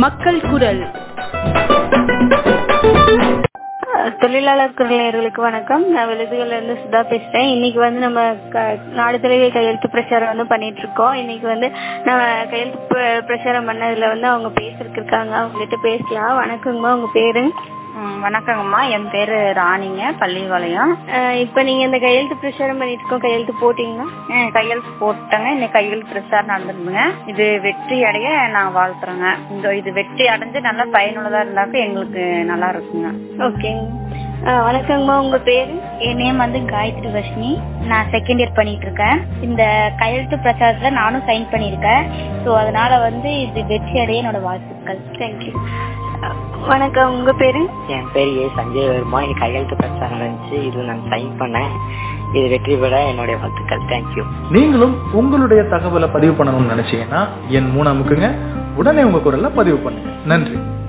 மக்கள் குரல் தொழிலாளர் குரலையர்களுக்கு வணக்கம் நான் விழுதுகள்ல இருந்து சுதா பேசுறேன் இன்னைக்கு வந்து நம்ம க- நாடு தழுவிய கையெழுத்து பிரச்சாரம் வந்து பண்ணிட்டு இருக்கோம் இன்னைக்கு வந்து நம்ம கையெழுத்து பிர- பிரச்சாரம் பண்ணதுல வந்து அவங்க பேசுறதுக்கு இருக்காங்க அவங்க கிட்ட பேசலாம் வணக்கங்கம்மா உங்க பேரு ம், வணக்கங்கம்மா என் பேரு ராணிங்க பள்ளிவாளையம் அஹ் இப்ப நீங்க இந்த கையெழுத்து பிரச்சாரம் பண்ணிட்டு இருக்கோம் கையெழுத்து போட்டீங்களா ம், கையெழுத்து போட்டேங்க இன்னைக்கு கையெழுத்து பிரச்சாரம் நடந்துருந்துங்க இது வெற்றி அடைய நான் வாழ்த்துறேங்க இந்த இது வெற்றி அடைஞ்சு நல்லா பயனுள்ளதா இருந்தாக்க எங்களுக்கு நல்லா இருக்குங்க ஓகேங்க அஹ் வணக்கங்கம்மா உங்க பேரு என் நேம் வந்து காயத்ரி வர்ஷினி நான் செகண்ட் இயர் பண்ணிட்டு இருக்கேன் இந்த கையெழுத்து பிரச்சாரத்துல நானும் சைன் பண்ணியிருக்கேன் ஸோ அதனால வந்து இது வெற்றி அடைய என்னோட வாழ்த்துக்கள் தேங்க்யூ வணக்கம் உங்க பேரு என் பேர் ஏ சஞ்சய் வர்மா எனக்கு கையெழுத்து பிரச்சாரம் இருந்துச்சு இது நான் சைன் பண்ணேன் இது வெற்றி பெற என்னுடைய வாழ்த்துக்கள் தேங்க்யூ நீங்களும் உங்களுடைய தகவலை பதிவு பண்ணணும்னு நினைச்சீங்கன்னா என் மூணாமுக்குங்க உடனே உங்க குரல்ல பதிவு பண்ணுங்க நன்றி